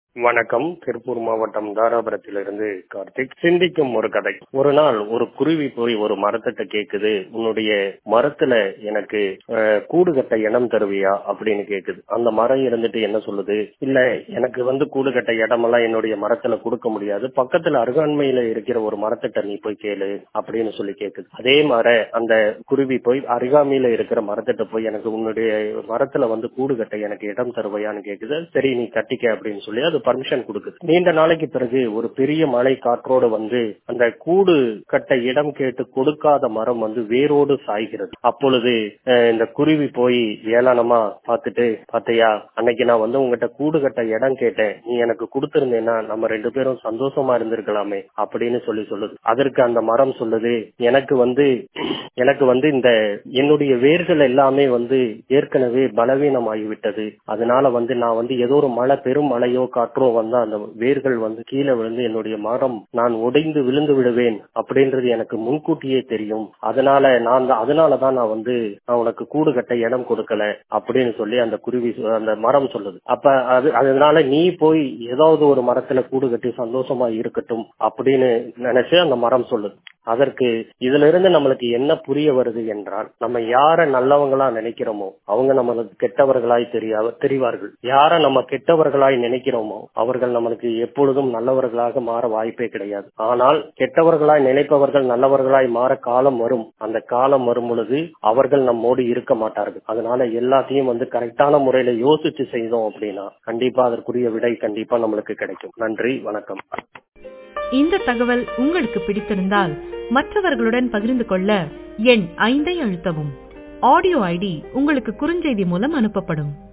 வணக்கம் திருப்பூர் மாவட்டம் தாராபுரத்திலிருந்து கார்த்திக் சிந்திக்கும் ஒரு கதை ஒரு நாள் ஒரு குருவி போய் ஒரு மரத்திட்ட கேக்குது உன்னுடைய மரத்துல எனக்கு அஹ், கூடு கட்ட இடம் தருவியா அப்படின்னு கேக்குது அந்த மரம் இருந்துட்டு என்ன சொல்லுது இல்ல எனக்கு வந்து கூடு கட்ட இடமெல்லாம் என்னுடைய மரத்துல கொடுக்க முடியாது பக்கத்துல அருகாண்மையில இருக்கிற ஒரு மரத்திட்ட நீ போய் கேளு அப்படின்னு சொல்லி கேக்குது அதே மாதிரி அந்த குருவி போய் அருகாமையில இருக்கிற மரத்திட்ட போய் எனக்கு உன்னுடைய மரத்துல வந்து கூடு கட்ட எனக்கு இடம் தருவையான்னு கேக்குது சரி நீ கட்டிக்க அப்படின்னு சொல்லி அது பர்மிஷன் கொடுக்குது நீண்ட நாளைக்கு பிறகு ஒரு பெரிய மழை காற்றோடு வந்து அந்த கூடு கட்ட இடம் கேட்டு கொடுக்காத மரம் வந்து வேரோடு சாய்கிறது அப்பொழுது அஹ், இந்த குருவி போய் ஏளனமா பார்த்துட்டு பாத்தையா அன்னைக்கு நான் வந்து உங்ககிட்ட கூடு கட்ட இடம் கேட்டேன் நீ எனக்கு கொடுத்திருந்தேன்னா நம்ம ரெண்டு பேரும் சந்தோஷமா இருந்திருக்கலாமே அப்படின்னு சொல்லி சொல்லுது அதற்கு அந்த மரம் சொல்லுது எனக்கு வந்து எனக்கு வந்து இந்த என்னுடைய வேர்கள் எல்லாமே வந்து ஏற்கனவே பலவீனமாகிவிட்டது அதனால வந்து நான் வந்து ஏதோ ஒரு மழை பெரும் மழையோ காற்றோ வந்தா அந்த வேர்கள் வந்து கீழே விழுந்து என்னுடைய மரம் நான் உடைந்து விழுந்து விடுவேன் அப்படின்றது எனக்கு முன்கூட்டியே தெரியும் அதனால நான் தான்- அதனாலதான் நான் வந்து நான் உனக்கு கூடு கட்ட இடம் கொடுக்கல அப்படின்னு சொல்லி அந்த குருவி சொ- அந்த மரம் சொல்லுது அப்ப அது அதனால நீ போய் ஏதாவது ஒரு மரத்துல கூடு கட்டி சந்தோஷமா இருக்கட்டும் அப்படின்னு நினைச்சு அந்த மரம் சொல்லுது அதற்கு இதுல இருந்து நம்மளுக்கு என்ன புரிய வருது என்றால் நம்ம யார நல்லவங்களா நினைக்கிறோமோ அவங்க நம்மளுக்கு கெட்டவர்களாய் தெரியா தெரிவார்கள் யார நம்ம கெட்டவர்களாய் நினைக்கிறோமோ அவர்கள் நம்மளுக்கு எப்பொழுதும் நல்லவர்களாக மாற வாய்ப்பே கிடையாது ஆனால் கெட்டவர்களாய் நினைப்பவர்கள் நல்லவர்களாய் மாற காலம் வரும் அந்த காலம் வரும் பொழுது அவர்கள் நம்மோடு இருக்க மாட்டார்கள் அதனால எல்லாத்தையும் வந்து கரெக்டான முறையில யோசிச்சு செய்தோம் அப்படின்னா கண்டிப்பா அதற்குரிய விடை கண்டிப்பா நம்மளுக்கு கிடைக்கும் நன்றி வணக்கம் இந்த தகவல் உங்களுக்கு பிடித்திருந்தால் மற்றவர்களுடன் பகிர்ந்து கொள்ள எண் ஐந்தை அழுத்தவும் ஆடியோ ஐடி உங்களுக்கு குறுஞ்செய்தி மூலம் அனுப்பப்படும்